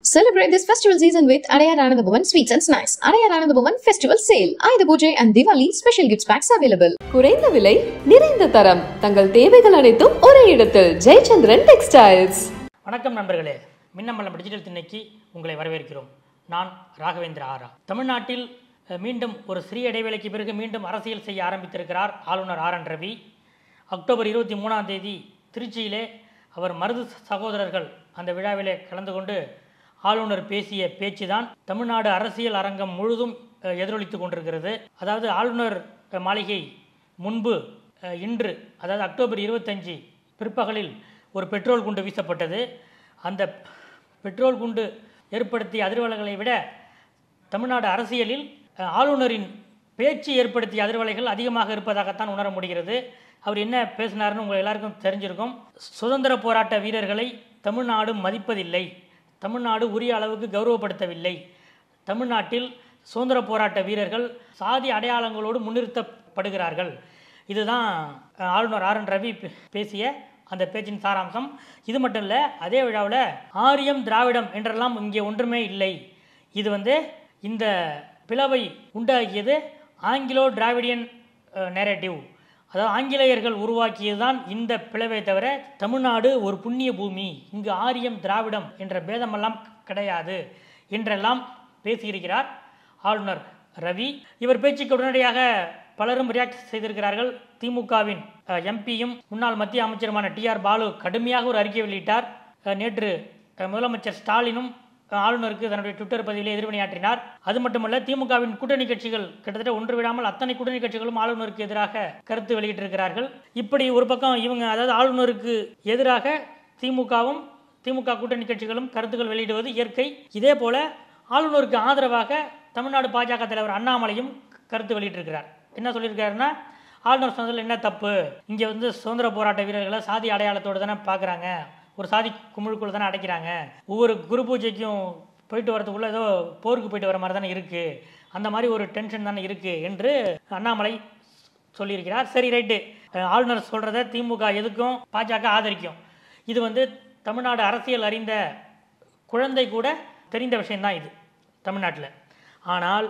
Celebrate this festival season with Araya Ranadabavan Sweets and Snacks. Araya Ranadabavan Festival Sale. Ayudha Puja and Diwali special gifts packs available. குறைந்த விலை நிறைந்த தரம் தங்கள் தேவைகள் அனைத்தும் ஒரே இடத்தில் ஜெயச்சந்திரன் டெக்ஸ்டைல்ஸ் வணக்கம் நண்பர்களே மின்னம்பலம் டிஜிட்டல் திண்ணைக்கு உங்களை வரவேற்கிறோம் நான் ராகவேந்திர ஆரா தமிழ்நாட்டில் அஹ், மீண்டும் ஒரு சிறிய இடைவேளைக்கு பிறகு மீண்டும் அரசியல் செய்ய ஆரம்பித்திருக்கிறார் ஆளுநர் ஆர் என் ரவி அக்டோபர் இருபத்தி மூணாம் தேதி திருச்சியிலே அவர் மருது சகோதரர்கள் அந்த விழாவிலே கலந்து கொண்டு ஆளுநர் பேசிய பேச்சுதான் தமிழ்நாடு அரசியல் அரங்கம் முழுதும் அஹ், எதிரொலித்துக் கொண்டிருக்கிறது அதாவது ஆளுநர் அஹ், மாளிகை முன்பு அஹ், இன்று அதாவது அக்டோபர் இருபத்தஞ்சு பிற்பகலில் ஒரு பெட்ரோல் குண்டு வீசப்பட்டது அந்த பெட்ரோல் குண்டு ஏற்படுத்திய அதிர்வலைகளை விட தமிழ்நாடு அரசியலில் அஹ், ஆளுநரின் பேச்சு ஏற்படுத்திய அதிர்வலைகள் அதிகமாக இருப்பதாகத்தான் உணர முடிகிறது அவர் என்ன பேசினார்னு உங்கள் எல்லாருக்கும் தெரிஞ்சிருக்கும் சுதந்திர போராட்ட வீரர்களை தமிழ்நாடு மதிப்பதில்லை தமிழ்நாடு உரிய அளவுக்கு கௌரவப்படுத்தவில்லை தமிழ்நாட்டில் சுதந்திர போராட்ட வீரர்கள் சாதி அடையாளங்களோடு முன்னிறுத்தப்படுகிறார்கள் இதுதான் அஹ், ஆளுநர் ஆர் என் ரவி பே- பேசிய அந்த பேச்சின் சாராம்சம் இது மட்டும் இல்லை அதே விழாவில் ஆரியம் திராவிடம் என்றெல்லாம் இங்கே ஒன்றுமே இல்லை இது வந்து இந்த பிளவை உண்டாக்கியது ஆங்கிலோ டிராவிடியன் நேரேட்டிவ் அதாவது ஆங்கிலேயர்கள் உருவாக்கியதுதான் இந்த பிளவை தவிர தமிழ்நாடு ஒரு புண்ணிய பூமி இங்கு ஆரியம் திராவிடம் என்ற பேதமெல்லாம் கிடையாது என்றெல்லாம் பேசியிருக்கிறார் ஆளுநர் ரவி இவர் பேச்சுக்கு உடனடியாக பலரும் ரியாக்ட் செய்திருக்கிறார்கள் திமுகவின் எம்பியும் முன்னாள் மத்திய அமைச்சருமான டி ஆர் பாலு கடுமையாக ஒரு அறிக்கை வெளியிட்டார் அஹ், நேற்று அஹ், முதலமைச்சர் ஸ்டாலினும் அஹ், ஆளுநருக்கு தன்னுடைய ட்விட்டர் பதிவிலே எதிர்வினையாற்றினார் அது மட்டுமல்ல திமுகவின் கூட்டணி கட்சிகள் கிட்டத்தட்ட ஒன்று விடாமல் அத்தனை கூட்டணி கட்சிகளும் ஆளுநருக்கு எதிராக கருத்து வெளியிட்டிருக்கிறார்கள் இப்படி ஒரு பக்கம் இவங்க அதாவது ஆளுநருக்கு எதிராக திமுகவும் திமுக கூட்டணி கட்சிகளும் கருத்துக்கள் வெளியிடுவது இயற்கை இதே போல ஆளுநருக்கு ஆதரவாக தமிழ்நாடு பாஜக தலைவர் அண்ணாமலையும் கருத்து வெளியிட்டிருக்கிறார் என்ன சொல்லியிருக்காருன்னா ஆளுநர் சொன்னதில் என்ன தப்பு இங்கே வந்து சுதந்திர போராட்ட வீரர்களை சாதி அடையாளத்தோடு தானே பார்க்குறாங்க ஒரு சாதி குமிழுக்குள்ள தானே அடைக்கிறாங்க ஒவ்வொரு குரு பூஜைக்கும் போயிட்டு வரதுக்குள்ள ஏதோ போருக்கு போயிட்டு வர மாதிரி தானே இருக்குது அந்த மாதிரி ஒரு டென்ஷன் தானே இருக்குது என்று அண்ணாமலை சொல்லியிருக்கிறார் சரி ரைட்டு அஹ் ஆளுநர் சொல்கிறத திமுக எதுக்கும் பாஜக ஆதரிக்கும் இது வந்து தமிழ்நாடு அரசியல் அறிந்த குழந்தை கூட தெரிந்த விஷயம்தான் இது தமிழ்நாட்டில் ஆனால்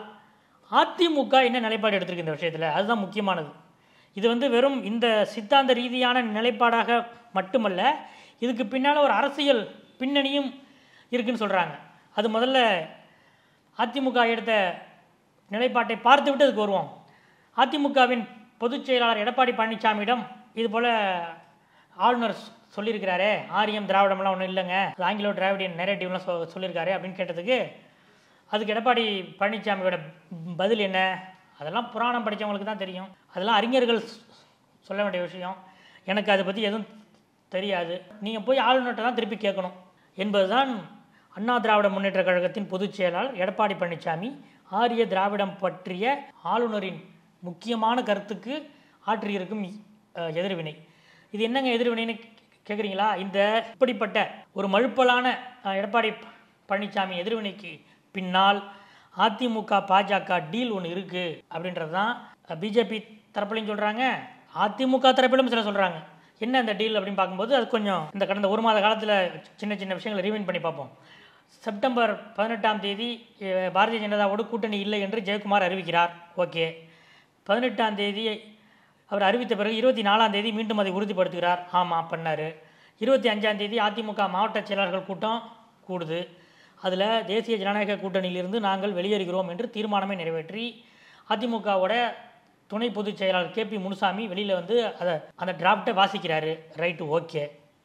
அதிமுக என்ன நிலைப்பாடு எடுத்திருக்கு இந்த விஷயத்தில் அதுதான் முக்கியமானது இது வந்து வெறும் இந்த சித்தாந்த ரீதியான நிலைப்பாடாக மட்டுமல்ல இதுக்கு பின்னால் ஒரு அரசியல் பின்னணியும் இருக்குன்னு சொல்கிறாங்க அது முதல்ல அதிமுக எடுத்த நிலைப்பாட்டை பார்த்துவிட்டு அதுக்கு வருவோம் அதிமுகவின் பொதுச் செயலாளர் எடப்பாடி பழனிசாமியிடம் இது போல் ஆளுநர் சொ- சொல்லியிருக்கிறாரே ஆரியம் திராவிடம்லாம் ஒன்றும் இல்லைங்க அது ஆங்கிலோ டிராவிடியன் நெரேட்டிவ்லாம் சொ சொல்லியிருக்காரு அப்படின்னு கேட்டதுக்கு அதுக்கு எடப்பாடி பழனிசாமியோட பதில் என்ன அதெல்லாம் புராணம் படித்தவங்களுக்கு தான் தெரியும் அதெல்லாம் அறிஞர்கள் சொ- சொல்ல வேண்டிய விஷயம் எனக்கு அதை பற்றி எதுவும் தெரியாது நீங்கள் போய் ஆளுநர்கிட்ட தான் திருப்பி கேட்கணும் என்பதுதான் அண்ணா திராவிட முன்னேற்ற கழகத்தின் பொதுச் செயலாளர் எடப்பாடி பழனிசாமி ஆரிய திராவிடம் பற்றிய ஆளுநரின் முக்கியமான கருத்துக்கு ஆற்றியிருக்கும் அஹ், எதிர்வினை இது என்னங்க எதிர்வினைன்னு கேட்குறீங்களா இந்த இப்படிப்பட்ட ஒரு மழுப்பலான அஹ், எடப்பாடி ப- பழனிசாமி எதிர்வினைக்கு பின்னால் அதிமுக பாஜக டீல் ஒன்று இருக்குது அப்படின்றது தான் பிஜேபி தரப்புலையும் சொல்கிறாங்க அதிமுக தரப்பிலும் சில சொல்கிறாங்க என்ன அந்த டீல் அப்படின்னு பார்க்கும்போது அது கொஞ்சம் இந்த கடந்த ஒரு மாத காலத்தில் சின்ன சின்ன விஷயங்களை ரிவைன் பண்ணி பார்ப்போம் செப்டம்பர் பதினெட்டாம் தேதி அஹ், பாரதிய ஜனதாவோடு கூட்டணி இல்லை என்று ஜெயக்குமார் அறிவிக்கிறார் ஓகே பதினெட்டாம் தேதி அவர் அறிவித்த பிறகு இருபத்தி நாலாம் தேதி மீண்டும் அதை உறுதிப்படுத்துகிறார் ஆமாம் பண்ணார் இருபத்தி அஞ்சாம் தேதி அதிமுக மாவட்ட செயலாளர்கள் கூட்டம் கூடுது அதில் தேசிய ஜனநாயக கூட்டணியிலிருந்து நாங்கள் வெளியேறுகிறோம் என்று தீர்மானமே நிறைவேற்றி அதிமுகவோட துணை பொதுச் செயலாளர் கே பி முனுசாமி வெளியில் வந்து அதை அந்த டிராஃப்டை வாசிக்கிறாரு ரைட்டு ஓகே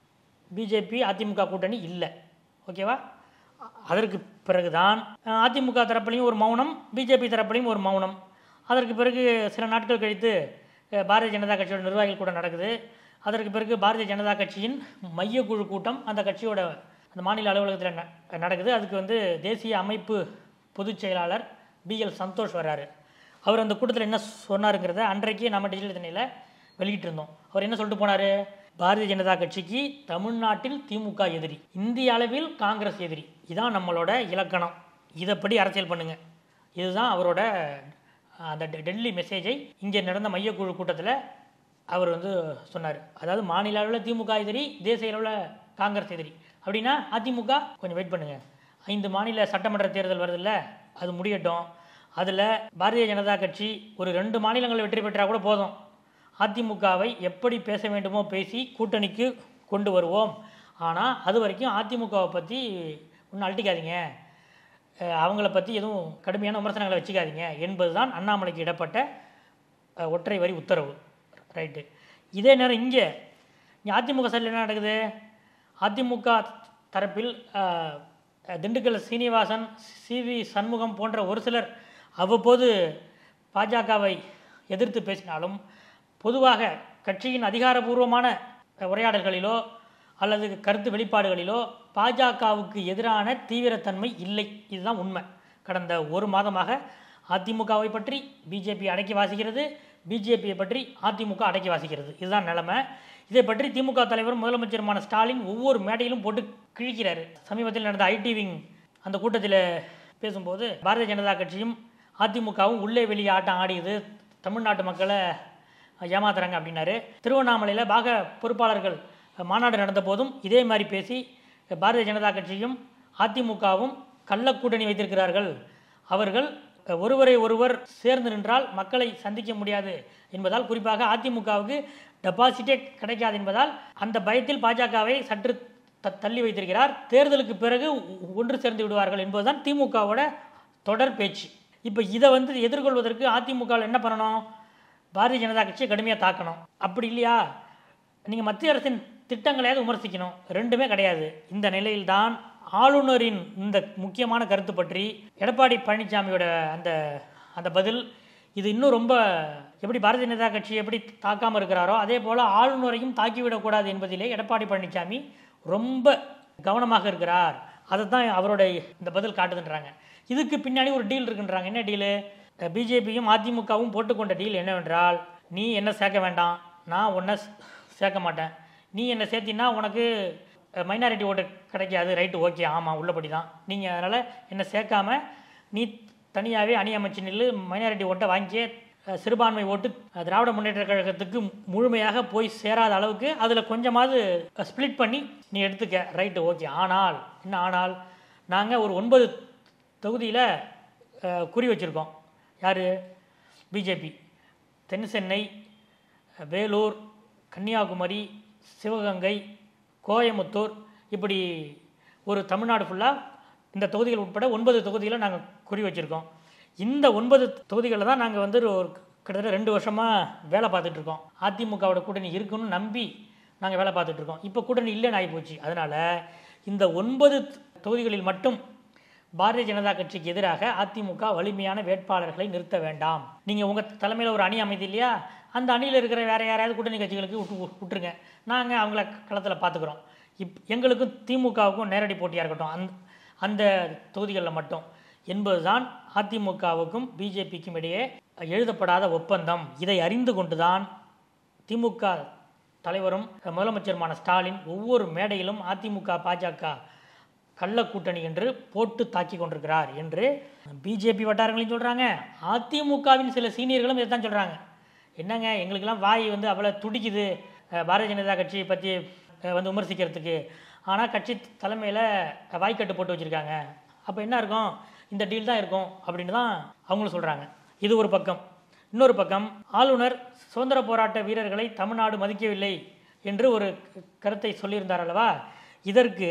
பிஜேபி அதிமுக கூட்டணி இல்லை ஓகேவா அ- அதற்கு பிறகுதான் அஹ், அதிமுக தரப்புலையும் ஒரு மௌனம் பிஜேபி தரப்புலையும் ஒரு மௌனம் அதற்கு பிறகு சில நாட்கள் கழித்து அஹ், பாரதிய ஜனதா கட்சியோட நிர்வாகிகள் கூட நடக்குது அதற்கு பிறகு பாரதிய ஜனதா கட்சியின் மையக்குழு கூட்டம் அந்த கட்சியோட அந்த மாநில அலுவலகத்தில் ந- நடக்குது அதுக்கு வந்து தேசிய அமைப்பு பொதுச் செயலாளர் பிஎல் சந்தோஷ் வர்றாரு அவர் அந்த கூட்டத்தில் என்ன சொன்னாருங்கிறத அன்றைக்கே நம்ம டிஜிட்டல் திணையில் வெளியிட்டிருந்தோம் அவர் என்ன சொல்லிட்டு போனார் பாரதிய ஜனதா கட்சிக்கு தமிழ்நாட்டில் திமுக எதிரி இந்திய அளவில் காங்கிரஸ் எதிரி இதான் நம்மளோட இலக்கணம் இதைப்படி அரசியல் பண்ணுங்க இதுதான் அவரோட அஹ், அந்த டெ- டெல்லி மெசேஜை இங்கே நடந்த மையக்குழு கூட்டத்தில் அவர் வந்து சொன்னார் அதாவது மாநில அளவில் திமுக எதிரி தேசிய அளவில் காங்கிரஸ் எதிரி அப்படின்னா அதிமுக கொஞ்சம் வெயிட் பண்ணுங்க ஐந்து மாநில சட்டமன்ற தேர்தல் வருதுல்ல அது முடியட்டும் அதில் பாரதிய ஜனதா கட்சி ஒரு ரெண்டு மாநிலங்களில் வெற்றி பெற்றால் கூட போதும் அதிமுகவை எப்படி பேச வேண்டுமோ பேசி கூட்டணிக்கு கொண்டு வருவோம் ஆனால் அது வரைக்கும் அதிமுகவை பற்றி ஒன்றும் அழட்டிக்காதீங்க அஹ் அவங்கள பற்றி எதுவும் கடுமையான விமர்சனங்களை வச்சுக்காதீங்க என்பதுதான் அண்ணாமலைக்கு இடப்பட்ட அஹ், ஒற்றை வரி உத்தரவு ரைட்டு இதே நேரம் இங்கே இங்கே அதிமுக சைடில் என்ன நடக்குது அதிமுக தரப்பில் அஹ், திண்டுக்கல் சீனிவாசன் சி வி சண்முகம் போன்ற ஒரு சிலர் அவ்வப்போது பாஜகவை எதிர்த்து பேசினாலும் பொதுவாக கட்சியின் அதிகாரபூர்வமான உரையாடல்களிலோ அல்லது கருத்து வெளிப்பாடுகளிலோ பாஜகவுக்கு எதிரான தீவிரத்தன்மை இல்லை இதுதான் உண்மை கடந்த ஒரு மாதமாக அதிமுகவை பற்றி பிஜேபி அடக்கி வாசிக்கிறது பிஜேபியை பற்றி அதிமுக அடக்கி வாசிக்கிறது இதுதான் நிலைமை இதை பற்றி திமுக தலைவர் முதலமைச்சருமான ஸ்டாலின் ஒவ்வொரு மேடையிலும் போட்டு கிழிக்கிறாரு சமீபத்தில் நடந்த ஐடி விங் அந்த கூட்டத்தில் பேசும்போது பாரதிய ஜனதா கட்சியும் அதிமுகவும் உள்ளே வெளியே ஆட்டம் ஆடியது தமிழ்நாட்டு மக்களை ஏமாத்துறாங்க அப்படின்னாரு திருவண்ணாமலையில் பாக பொறுப்பாளர்கள் மாநாடு நடந்த போதும் இதே மாதிரி பேசி பாரதிய ஜனதா கட்சியும் அதிமுகவும் கள்ள கூட்டணி வைத்திருக்கிறார்கள் அவர்கள் ஒருவரை ஒருவர் சேர்ந்து நின்றால் மக்களை சந்திக்க முடியாது என்பதால் குறிப்பாக அதிமுகவுக்கு டெபாசிட்டே கிடைக்காது என்பதால் அந்த பயத்தில் பாஜகவை சற்று த- தள்ளி வைத்திருக்கிறார் தேர்தலுக்கு பிறகு ஒ- ஒன்று சேர்ந்து விடுவார்கள் என்பதுதான் திமுகவோட தொடர் பேச்சு இப்போ இதை வந்து எதிர்கொள்வதற்கு அதிமுகவில் என்ன பண்ணணும் பாரதிய ஜனதா கட்சியை கடுமையாக தாக்கணும் அப்படி இல்லையா நீங்கள் மத்திய அரசின் திட்டங்களையாவது விமர்சிக்கணும் ரெண்டுமே கிடையாது இந்த நிலையில்தான் ஆளுநரின் இந்த முக்கியமான கருத்து பற்றி எடப்பாடி பழனிசாமியோட அந்த அந்த பதில் இது இன்னும் ரொம்ப எப்படி பாரதிய ஜனதா கட்சி எப்படி தாக்காமல் இருக்கிறாரோ அதே போல் ஆளுநரையும் தாக்கிவிடக்கூடாது என்பதிலே எடப்பாடி பழனிசாமி ரொம்ப கவனமாக இருக்கிறார் அதை தான் அவரோட இந்த பதில் காட்டுதுன்றாங்க இதுக்கு பின்னாடி ஒரு டீல் இருக்குன்றாங்க என்ன டீலு பிஜேபியும் அதிமுகவும் போட்டுக்கொண்ட டீல் என்னவென்றால் நீ என்ன சேர்க்க வேண்டாம் நான் உன்னை சேர்க்க மாட்டேன் நீ என்னை சேர்த்தினா உனக்கு மைனாரிட்டி ஓட்டு கிடைக்காது ரைட்டு ஓகே ஆமாம் உள்ளபடி தான் நீங்கள் அதனால் என்னை சேர்க்காம நீ தனியாகவே அணி அமைச்சு நில்லு மைனாரிட்டி ஓட்டை வாங்கியே அஹ், சிறுபான்மை ஓட்டு அஹ், திராவிட முன்னேற்ற கழகத்துக்கு முழுமையாக போய் சேராத அளவுக்கு அதில் கொஞ்சமாவது ஸ்ப்ளிட் பண்ணி நீ எடுத்துக்க ரைட்டு ஓகே ஆனால் என்ன ஆனால் நாங்கள் ஒரு ஒன்பது தொகுதியில் குறி வச்சுருக்கோம் யார் பிஜேபி தென் சென்னை வேலூர் கன்னியாகுமரி சிவகங்கை கோயமுத்தூர் இப்படி ஒரு தமிழ்நாடு ஃபுல்லாக இந்த தொகுதிகள் உட்பட ஒன்பது தொகுதியில் நாங்கள் குறி வச்சுருக்கோம் இந்த ஒன்பது தொகுதிகளில் தான் நாங்கள் வந்து ஒரு கிட்டத்தட்ட ரெண்டு வருஷமாக வேலை பார்த்துட்டு இருக்கோம் அதிமுகவோட கூட்டணி இருக்குன்னு நம்பி நாங்கள் வேலை பார்த்துட்டு இருக்கோம் இப்போ கூட்டணி இல்லைன்னு ஆகிப்போச்சு அதனால் இந்த ஒன்பது தொகுதிகளில் மட்டும் பாரதிய ஜனதா கட்சிக்கு எதிராக அதிமுக வலிமையான வேட்பாளர்களை நிறுத்த வேண்டாம் நீங்கள் உங்கள் தலைமையில் ஒரு அணி அமைதி இல்லையா அந்த அணியில் இருக்கிற வேறு யாரையாவது கூட்டணி கட்சிகளுக்கு விட்டு விட்டுருங்க நாங்கள் அவங்கள களத்தில் பார்த்துக்குறோம் இப் எங்களுக்கும் திமுகவுக்கும் நேரடி போட்டியாக இருக்கட்டும் அந் அந்த தொகுதிகளில் மட்டும் என்பதுதான் அதிமுகவுக்கும் பிஜேபிக்கும் இடையே எழுதப்படாத ஒப்பந்தம் இதை அறிந்து கொண்டுதான் திமுக தலைவரும் முதலமைச்சருமான ஸ்டாலின் ஒவ்வொரு மேடையிலும் அதிமுக பாஜக கள்ள கூட்டணி என்று போட்டு தாக்கி கொண்டிருக்கிறார் என்று பிஜேபி வட்டாரங்களையும் சொல்கிறாங்க அதிமுகவின் சில சீனியர்களும் இதை தான் சொல்கிறாங்க என்னங்க எங்களுக்கெல்லாம் வாய் வந்து அவ்வளோ துடிக்குது அஹ், பாரதிய ஜனதா கட்சியை பற்றி அஹ், வந்து விமர்சிக்கிறதுக்கு ஆனால் கட்சி தலைமையில் வாய்க்கட்டு போட்டு வச்சுருக்காங்க அப்போ என்ன இருக்கும் இந்த டீல் தான் இருக்கும் அப்படின்னு தான் அவங்களும் சொல்கிறாங்க இது ஒரு பக்கம் இன்னொரு பக்கம் ஆளுநர் சுதந்திர போராட்ட வீரர்களை தமிழ்நாடு மதிக்கவில்லை என்று ஒரு கருத்தை சொல்லியிருந்தார் அல்லவா இதற்கு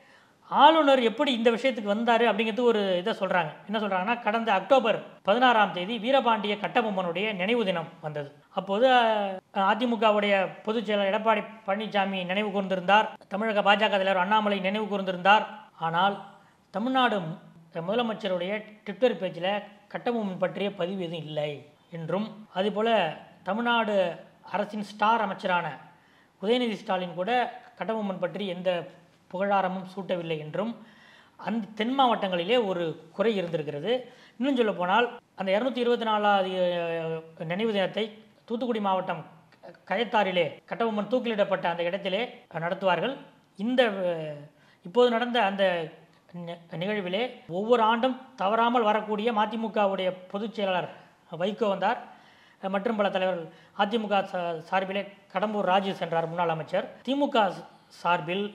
ஆளுநர் எப்படி இந்த விஷயத்துக்கு வந்தார் அப்படிங்கிறது ஒரு இதை சொல்கிறாங்க என்ன சொல்கிறாங்கன்னா கடந்த அக்டோபர் பதினாறாம் தேதி வீரபாண்டிய கட்டபொம்மனுடைய நினைவு தினம் வந்தது அப்போது அஹ், அதிமுகவுடைய பொதுச் செயலர் எடப்பாடி பழனிசாமி நினைவு கூர்ந்திருந்தார் தமிழக பாஜக தலைவர் அண்ணாமலை நினைவு கூர்ந்திருந்தார் ஆனால் தமிழ்நாடு முதலமைச்சருடைய ட்விட்டர் பேஜில் கட்டபொம்மன் பற்றிய பதிவு எதுவும் இல்லை என்றும் அதுபோல் தமிழ்நாடு அரசின் ஸ்டார் அமைச்சரான உதயநிதி ஸ்டாலின் கூட கட்டபொம்மன் பற்றி எந்த புகழாரமும் சூட்டவில்லை என்றும் அந்த தென் மாவட்டங்களிலே ஒரு குறை இருந்திருக்கிறது இன்னும் சொல்ல போனால் அந்த இரநூத்தி இருபத்தி நாலாவது அஹ், நினைவு தினத்தை தூத்துக்குடி மாவட்டம் கயத்தாறிலே கட்டபொம்மன் தூக்கிலிடப்பட்ட அந்த இடத்திலே நடத்துவார்கள் இந்த அஹ், இப்போது நடந்த அந்த நி- நிகழ்விலே ஒவ்வொரு ஆண்டும் தவறாமல் வரக்கூடிய மதிமுகவுடைய பொதுச் செயலாளர் வைகோ வந்தார் மற்றும் பல தலைவர்கள் அதிமுக சா- சார்பிலே கடம்பூர் ராஜு சென்றார் முன்னாள் அமைச்சர் திமுக ஸ்- சார்பில்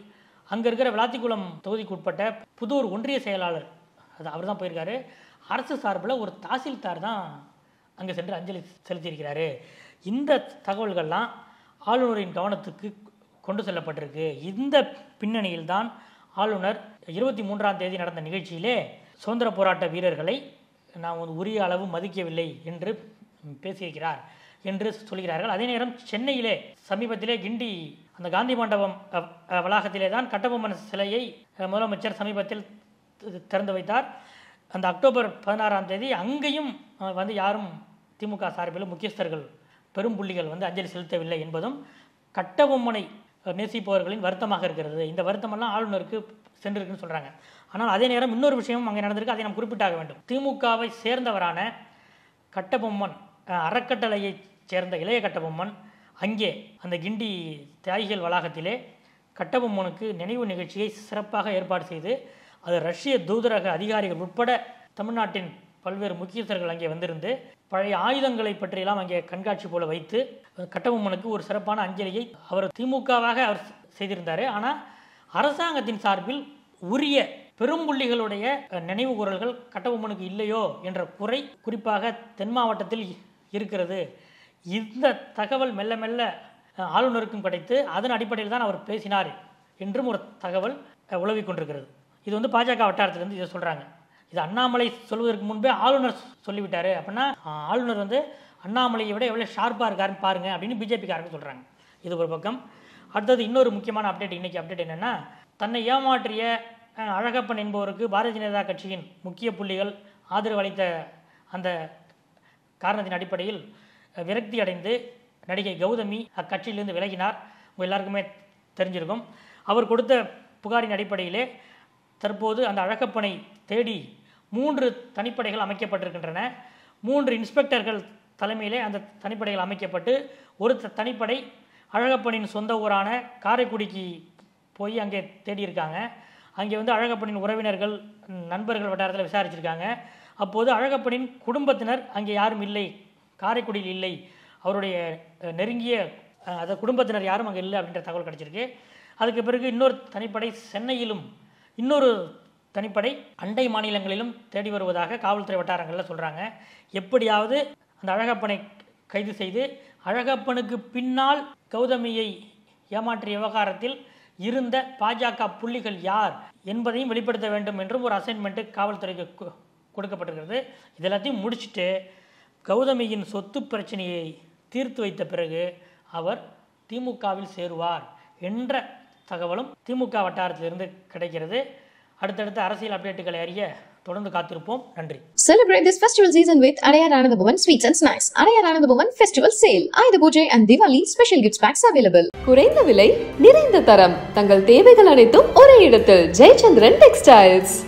அங்கே இருக்கிற விளாத்திக்குளம் தொகுதிக்கு உட்பட்ட புதூர் ஒன்றிய செயலாளர் அது அவர் தான் போயிருக்காரு அரசு சார்பில் ஒரு தாசில்தார் தான் அங்கே சென்று அஞ்சலி செலுத்தியிருக்கிறாரு இந்த தகவல்கள்லாம் ஆளுநரின் கவனத்துக்கு கொண்டு செல்லப்பட்டிருக்கு இந்த பின்னணியில் தான் ஆளுநர் இருபத்தி மூன்றாம் தேதி நடந்த நிகழ்ச்சியிலே சுதந்திர போராட்ட வீரர்களை நாம் வந்து உரிய அளவு மதிக்கவில்லை என்று பேசியிருக்கிறார் என்று சொல்கிறார்கள் அதே நேரம் சென்னையிலே சமீபத்திலே கிண்டி அந்த காந்தி மண்டபம் அ, அ, வளாகத்திலே தான் கட்டபொம்மன் சிலையை அ, முதலமைச்சர் சமீபத்தில் தி- திறந்து வைத்தார் அந்த அக்டோபர் பதினாறாம் தேதி அங்கேயும் அ, வந்து யாரும் திமுக சார்பில் முக்கியஸ்தர்கள் பெரும் புள்ளிகள் வந்து அஞ்சலி செலுத்தவில்லை என்பதும் கட்டபொம்மனை அ, நேசிப்பவர்களின் வருத்தமாக இருக்கிறது இந்த வருத்தமெல்லாம் ஆளுநருக்கு சென்றிருக்குன்னு சொல்கிறாங்க ஆனால் அதே நேரம் இன்னொரு விஷயமும் அங்கே நடந்திருக்கு அதை நாம் குறிப்பிட்டாக வேண்டும் திமுகவை சேர்ந்தவரான கட்டபொம்மன் அஹ், அறக்கட்டளையைச் சேர்ந்த இளைய கட்டபொம்மன் அங்கே அந்த கிண்டி தியாகிகள் வளாகத்திலே கட்டபொம்மனுக்கு நினைவு நிகழ்ச்சியை சிறப்பாக ஏற்பாடு செய்து அது ரஷ்ய தூதரக அதிகாரிகள் உட்பட தமிழ்நாட்டின் பல்வேறு முக்கியஸ்தர்கள் அங்கே வந்திருந்து பழைய ஆயுதங்களை பற்றியெல்லாம் அங்கே கண்காட்சி போல வைத்து அஹ், கட்டபொம்மனுக்கு ஒரு சிறப்பான அஞ்சலியை அவர் திமுகவாக அவர் செய்திருந்தார் ஆனால் அரசாங்கத்தின் சார்பில் உரிய பெரும்புள்ளிகளுடைய அஹ், நினைவு கூறல்கள் கட்டபொம்மனுக்கு இல்லையோ என்ற குறை குறிப்பாக தென் மாவட்டத்தில் இருக்கிறது இந்த தகவல் மெல்ல மெல்ல அஹ், ஆளுநருக்கும் கிடைத்து அதன் அடிப்படையில் தான் அவர் பேசினார் என்றும் ஒரு தகவல் அஹ், உலவிக் கொண்டிருக்கிறது இது வந்து பாஜக வட்டாரத்திலிருந்து இதை சொல்கிறாங்க இது அண்ணாமலை சொல்வதற்கு முன்பே ஆளுநர் சொல்லிவிட்டாரு அப்படின்னா அஹ், ஆளுநர் வந்து அண்ணாமலையை விட எவ்வளோ ஷார்ப்பாக இருக்காருன்னு பாருங்க அப்படின்னு பிஜேபிக்காரங்க சொல்கிறாங்க இது ஒரு பக்கம் அடுத்தது இன்னொரு முக்கியமான அப்டேட் இன்னைக்கு அப்டேட் என்னென்னா தன்னை ஏமாற்றிய அஹ், அழகப்பன் என்பவருக்கு பாரதிய ஜனதா கட்சியின் முக்கிய புள்ளிகள் ஆதரவு அளித்த அந்த காரணத்தின் அடிப்படையில் அஹ், விரக்தி அடைந்து நடிகை கௌதமி அக்கட்சியிலிருந்து விலகினார் உங்கள் எல்லாருக்குமே தெரிஞ்சிருக்கும் அவர் கொடுத்த புகாரின் அடிப்படையிலே தற்போது அந்த அழகப்பனை தேடி மூன்று தனிப்படைகள் அமைக்கப்பட்டிருக்கின்றன மூன்று இன்ஸ்பெக்டர்கள் தலைமையிலே அந்த தனிப்படைகள் அமைக்கப்பட்டு ஒரு த- தனிப்படை அழகப்பனின் சொந்த ஊரான காரைக்குடிக்கு போய் அங்கே தேடியிருக்காங்க அங்கே வந்து அழகப்பனின் உறவினர்கள் நண்பர்கள் வட்டாரத்தில் விசாரிச்சிருக்காங்க அப்போது அழகப்பனின் குடும்பத்தினர் அங்கே யாரும் இல்லை காரைக்குடியில் இல்லை அவருடைய அஹ், நெருங்கிய அஹ், அதாவது குடும்பத்தினர் யாரும் அங்கே இல்லை அப்படின்ற தகவல் கிடச்சிருக்கு அதுக்கு பிறகு இன்னொரு தனிப்படை சென்னையிலும் இன்னொரு தனிப்படை அண்டை மாநிலங்களிலும் தேடி வருவதாக காவல்துறை வட்டாரங்களில் சொல்கிறாங்க எப்படியாவது அந்த அழகப்பனை கைது செய்து அழகப்பனுக்கு பின்னால் கௌதமியை ஏமாற்றிய விவகாரத்தில் இருந்த பாஜக புள்ளிகள் யார் என்பதையும் வெளிப்படுத்த வேண்டும் என்றும் ஒரு அசைன்மெண்ட்டு காவல்துறைக்கு கு- கொடுக்கப்பட்டிருக்கிறது இது எல்லாத்தையும் முடிச்சுட்டு கௌதமியின் சொத்து பிரச்சனையை தீர்த்து வைத்த பிறகு அவர் திமுகவில் சேருவார் என்ற தகவலும் திமுக வட்டாரத்திலிருந்து கிடைக்கிறது அடுத்தடுத்த அரசியல் அப்டேட்டுகளை அறிய தொடர்ந்து காத்திருப்போம் நன்றி Celebrate this festival season with Adaya Ranadabavan Sweets and Snacks. Adaya Ranadabavan Festival Sale. Ayudha Puja and Diwali special gifts packs available. குறைந்த விலை நிறைந்த தரம் தங்கள் தேவைகள் அனைத்தும் ஒரே இடத்தில் ஜெயச்சந்திரன் டெக்ஸ்டைல்ஸ்